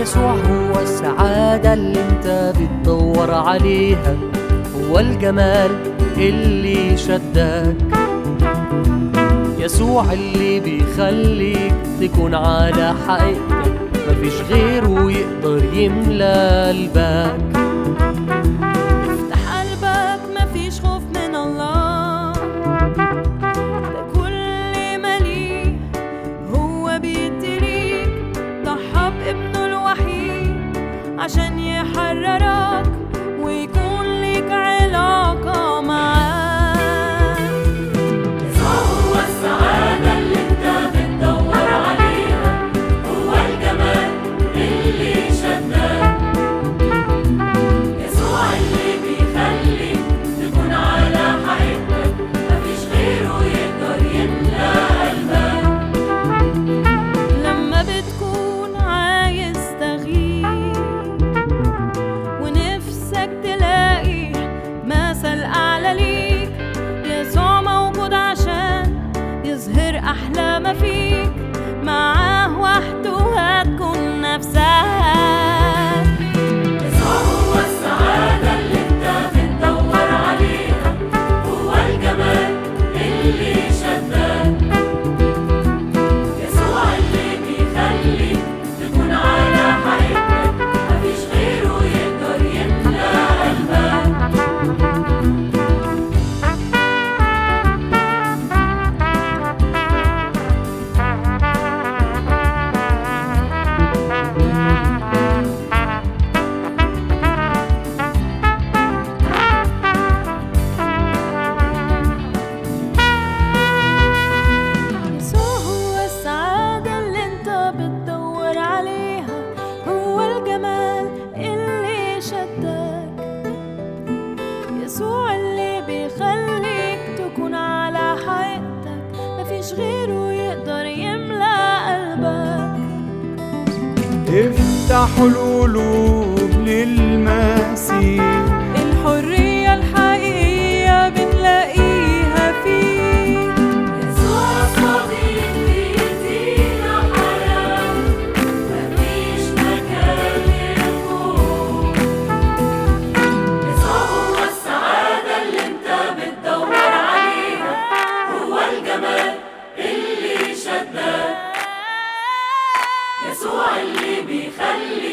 يسوع هو السعادة اللي انت بتدور عليها هو الجمال اللي شدك يسوع اللي بيخليك تكون على حقيقتك مفيش غيره يقدر يملى قلبك افتح قلبك مفيش خوف من الله ده كل ما ليه هو بيديليك ضحى بابنه الوحيد عشان يحررك ويكون ليك علاقة معاه هو السعادة اللي انت بتدور عليها هو الجمال اللي شدك يسوع اللي بيخليك تكون على حقيقتك مفيش غيره يقدر يملى قلبك لما بتكون عايز تغيير ونفسك تلاقي مثل أعلى ليك يسوع موجود عشان يظهر أحلى ما فيك معاه وحده هتكون نفسك يسوع هو السعادة اللي انت بتدور عليها هو الجمال اللي شدك يسوع اللي بيخليك تكون على حقيقتك مفيش غيره يقدر يملى قلبك يسوع هو السعادة اللي انت بتدور عليها هو الجمال اللي شدك يسوع اللي بيخليك تكون على حقيقتك مفيش غيره يقدر يملى قلبك افتحوا القلوب للمسيح الحرية الحقيقية بنلاقيها فيه يسوع صديق بيدينا حياة مفيش مكان للخوف يسوع هو السعادة اللي انت بتدور عليها هو الجمال اللي شدك يسوع اللي بيخليك